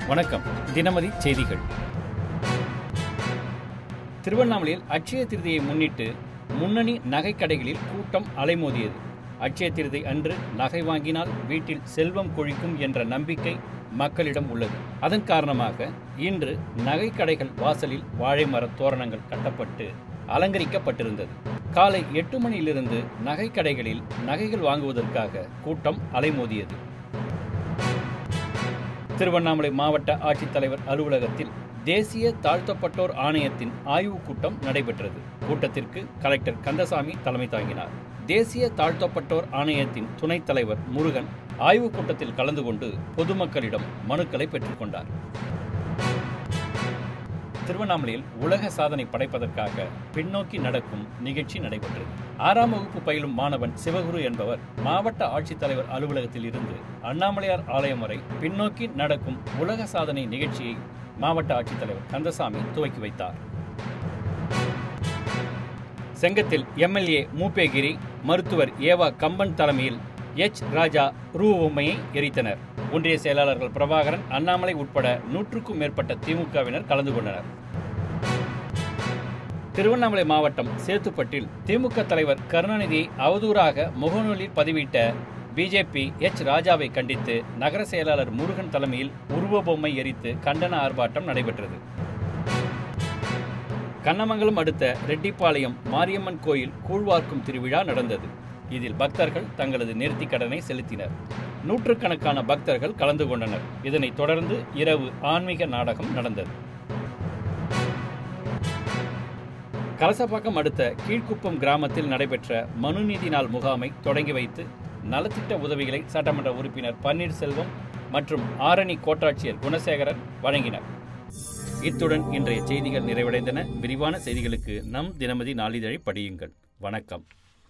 வணக்கம் தினமதி செய்திகள் திருவண்ணாமலையில் அட்சய திருதியை முன்னிட்டு முன்னணி நகைக்கடைகளில் கூட்டம் அலைமோதியது அட்சய திருதி அன்று நகை வாங்கினால் வீட்டில் செல்வம் கொழிக்கும் என்ற நம்பிக்கை மக்களிடம் உள்ளது அதன் காரணமாக இன்று நகைக்கடைகள் வாசலில் வாழை மரத் தோரணங்கள் கட்டப்பட்டு அலங்கரிக்கப்பட்டிருந்தது காலை எட்டு மணியிலிருந்து நகைக்கடைகளில் நகைகள் வாங்குவதற்காக கூட்டம் அலைமோதியது திருவண்ணாமலை மாவட்ட ஆட்சித்தலைவர் அலுவலகத்தில் தேசிய தாழ்த்தப்பட்டோர் ஆணையத்தின் ஆய்வுக் கூட்டம் நடைபெற்றது கூட்டத்திற்கு கலெக்டர் கந்தசாமி தலைமை தாங்கினார் தேசிய தாழ்த்தப்பட்டோர் ஆணையத்தின் துணைத் தலைவர் முருகன் ஆய்வுக் கூட்டத்தில் கலந்து கொண்டு பொதுமக்களிடம் மனுக்களை பெற்றுக்கொண்டார் திருவண்ணாமலையில் உலக சாதனை படைப்பதற்காக பின்னோக்கி நடக்கும் நிகழ்ச்சி நடைபெற்றது ஆறாம் வகுப்பு பயிலும் மாணவன் சிவகுரு என்பவர் மாவட்ட ஆட்சித்தலைவர் அலுவலகத்தில் இருந்து அண்ணாமலையார் ஆலயம் வரை பின்னோக்கி நடக்கும் உலக சாதனை நிகழ்ச்சியை மாவட்ட ஆட்சித்தலைவர் கந்தசாமி துவக்கி வைத்தார் செங்கத்தில் எம்எல்ஏ மூப்பேகிரி மருத்துவர் ஏவா கம்பன் தலைமையில் எச் ராஜா உருவமையை எரித்தனர் ஒன்றிய செயலாளர்கள் பிரபாகரன் அண்ணாமலை உட்பட நூற்றுக்கும் மேற்பட்ட திமுகவினர் கலந்து கொண்டனர் திருவண்ணாமலை மாவட்டம் சேத்துப்பட்டில் திமுக தலைவர் கருணாநிதியை அவதூறாக முகநூலில் பதிவிட்ட பிஜேபி எச் ராஜாவை கண்டித்து நகர செயலாளர் முருகன் தலைமையில் உருவ பொம்மை எரித்து கண்டன ஆர்ப்பாட்டம் நடைபெற்றது கண்ணமங்கலம் அடுத்த ரெட்டிப்பாளையம் மாரியம்மன் கோயில் கூழ்வார்க்கும் திருவிழா நடந்தது இதில் பக்தர்கள் தங்களது நேர்த்திக் கடனை செலுத்தினர் நூற்றுக்கணக்கான பக்தர்கள் கலந்து கொண்டனர் இதனைத் தொடர்ந்து இரவு ஆன்மீக நாடகம் நடந்தது கலசப்பாக்கம் அடுத்த கீழ்க்குப்பம் கிராமத்தில் நடைபெற்ற மனுநீதி நாள் முகாமை தொடங்கி வைத்து நலத்திட்ட உதவிகளை சட்டமன்ற உறுப்பினர் பன்னீர்செல்வம் மற்றும் ஆரணி கோட்டாட்சியர் குணசேகரன் வழங்கினர் இத்துடன் இன்றைய செய்திகள் நிறைவடைந்தன விரிவான செய்திகளுக்கு நம் தினமதி நாளிதழை படியுங்கள் வணக்கம்